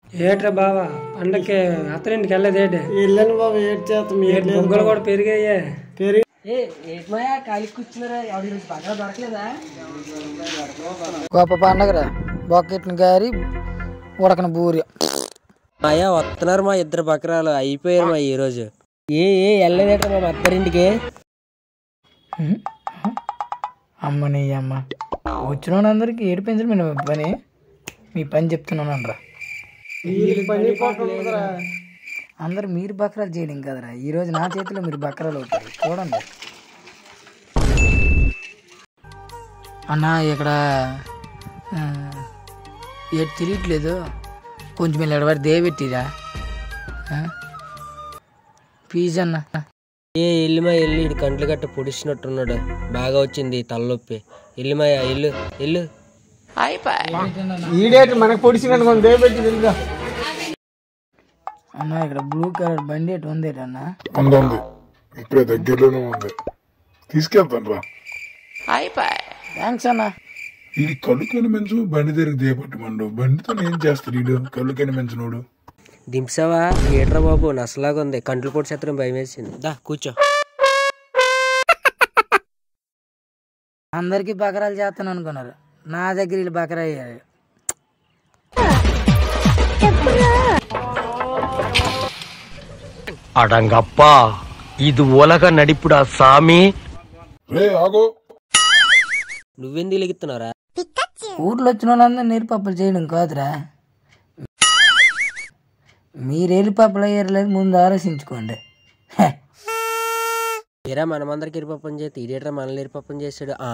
ఏట్రా బావా పండక్కి అత్తరింటికి వెళ్ళలేదేటి వెళ్ళాను బాబు ఏడ్ చేస్తాం ఏటి బొగ్గలు కూడా పెరిగాయే పెరిగి గొప్ప పండగరా బొక్కెట్ని గారి ఉడకన బూరి అయ్యా వస్తున్నారు మా ఇద్దరు బకరాలు అయిపోయారు మా ఈ రోజు ఏ ఏ వెళ్ళలేదట మా అత్తరింటికి అమ్మ నీ అమ్మ వచ్చిన అందరికి ఏడు పెంచడం మీ పని మీ పని చెప్తున్నాను అనరా పని పోతుందిరా అందరు మీరు బకరాలు చేయడం కదరా ఈ రోజు నా చేతిలో మీరు బకరాలు అవుతారు చూడండి అన్న ఇక్కడ ఆ, ఏడు తెలియట్లేదు కొంచెం వీళ్ళు ఎడవారి దేవెట్టిరా ప్లీజ్ అన్న ఏ ఎల్లిమా ఎల్లు ఇటు కంట్లు గట్ట పొడిచినట్టున్నాడు బాగా వచ్చింది తలనొప్పి ఎల్లిమాయ ఎల్లు ఎల్లు ఈడేటి మనకు పొడిచినట్టు మనం దేవెట్టి తిరిగా అన్న ఇక్కడ బ్లూ కలర్ బండి ఎటు ఉంది అన్న ఉంది ఉంది ఇప్పుడే దగ్గరలోనే ఉంది తీసుకెళ్తాను రా థ్యాంక్స్ అన్న ఈ కళ్ళు కనిపించు బండి దగ్గరికి దేపట్టమండు బండితో ఏం చేస్తాడు వీడు కళ్ళు కనిపించినోడు దింసావా ఏట్రా బాబు నసలాగా ఉంది కంట్లు పొడిచేత్తడం భయం వేసింది దా కూర్చో అందరికి బకరాలు చేస్తాను అనుకున్నారు నా దగ్గర వీళ్ళు బకరా అయ్యారు அடங்கப்பா இது உலக நடிப்புடா சாமி రే ఆగో నువ్వెందుకు లెగుతున్నారా ఊర్లో వచ్చిన వాళ్ళందరూ నీరుపప్పులు చేయడం కాదురా మీరు ఎల్లిపప్పులు అయ్యారు లేదు ముందు ఆలోచించుకోండి హె. ఏరా మనమందరికి ఎరిపప్పం చేస్తే ఇదేట్రా మనల్ని ఎరిపప్పం చేశాడు ఆ